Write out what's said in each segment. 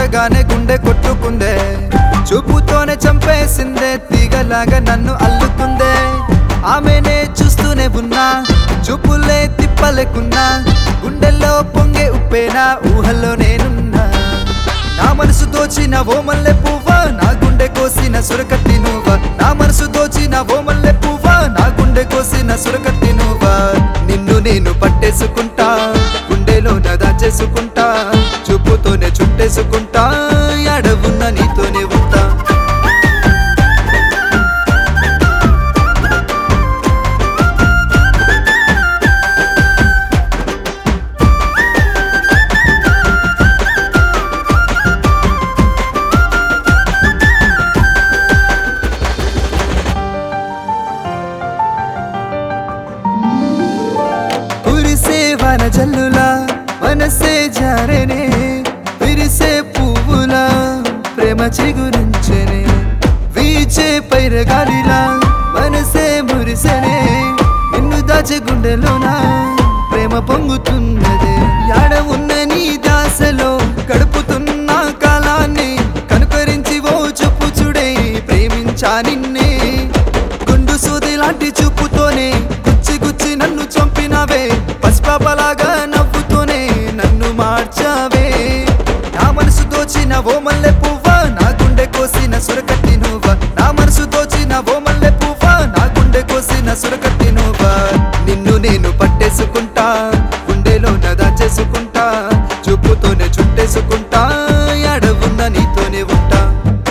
చూడగానే గుండె కొట్టుకుందే చూపుతోనే చంపేసిందే తీగలాగా నన్ను అల్లుకుందే ఆమెనే చూస్తూనే ఉన్నా చూపులే తిప్పలేకున్నా గుండెల్లో పొంగే ఉప్పేనా ఊహల్లో నేనున్నా నా మనసు దోచిన ఓ మల్లె పువ్వా నా గుండె కోసిన సురకట్టి నువ్వా నా మనసు దోచిన ఓ మల్లె పువ్వా నా గుండె కోసిన సురకట్టి నువ్వా నిన్ను నేను పట్టేసుకుంటా గుండెలో దాచేసుకుంటా చూపుతోనే చుట్టేసుకుంటా అడవున్న నీతోనే ఉంటా కురిసే వన జల్లులా మనసే జారెనే విరిసే పువ్వులా ప్రేమ చిగురించెనే వీచే పైరగాలిలా మనసే మురిసెనే నిన్ను దాచే గుండెలోనా ప్రేమ పొంగుతున్నదే యాడ ఉన్న నీ దాసలో గడుపుతున్న కాలాన్ని కనుకరించి ఓ చూపు చూడే ప్రేమించా నిన్నే గుండు సూది లాంటి చూపుతోనే గుచ్చి గుచ్చి నన్ను చంపినవే పసిపాపలాగా నవ్వుతూనే నన్ను మార్చావే నా మనసు దోచిన ఓ మల్లె పువ్వా నా గుండె కోసిన సురకట్టి నువ్వా నా మనసు దోచిన ఓ మల్లె పువ్వా నా గుండె కోసిన సురకట్టి నువ్వా నిన్ను నేను పట్టేసుకుంటా గుండెలో దాచేసుకుంటా చూపుతోనే చుట్టేసుకుంటా అడవున్న నీతోనే ఉంటా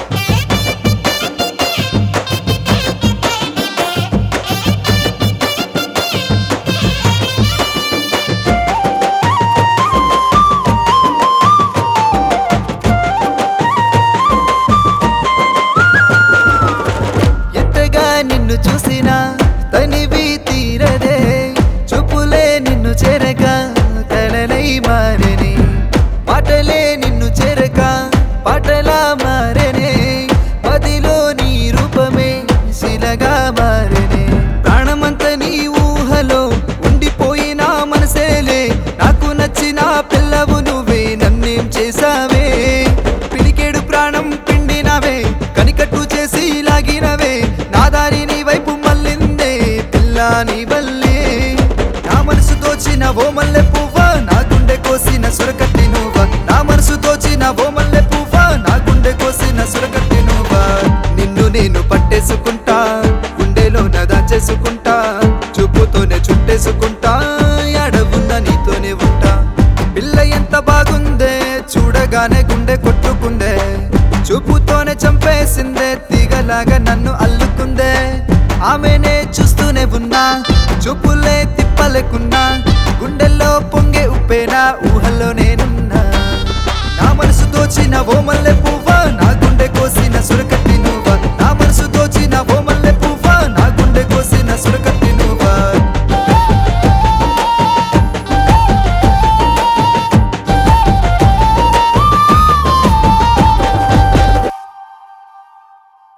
ఎంతగా నిన్ను చూసినా తనివి తీరదే చూపులే నిన్ను చేరగా కలనై మారని మాటలే నిన్ను చేరక పాటలా మారనే మదిలో నీ రూపమే శిలగా మారనే ప్రాణమంత నీ ఊహలో ఉండిపోయిన మనసేలే నాకు నచ్చిన పిల్లవు నువ్వే నన్నేం చేసావే పిడికేడు ప్రాణం పిండినవే కనికట్టు చేసి లాగినవే నా దారి నీ వైపు మళ్ళిందే పిల్ల నీ వల్లే నా మనసు దోచిన ఓ మల్లె పువ్వా నా గుండె కోసిన సురకట్టి నువ్వా నా మనసు దోచిన ఓ మల్లె పువ్వా నా గుండె కోసిన సురకట్టి నువ్వా నిన్ను నేను పట్టేసుకుంటా గుండెలో దాచేసుకుంటా చూపుతోనే చుట్టేసుకుంటా అడవున్న నీతోనే ఉంటా పిల్ల ఎంత బాగుందే చూడగానే గుండె కొట్టుకుందే చూపుతోనే చంపేసిందే తీగలాగా నన్ను అల్లుకుందే ఆమెనే చూస్తూనే ఉన్నా చూపులే తిప్పలేకున్నా గుండెల్లో పొంగే ఉప్పేనా ఊహల్లో నేనున్నా నా మనసు దోచిన ఓ మల్లె పువ్వా నా గుండె కోసిన సురకట్టి నువ్వా నా మనసు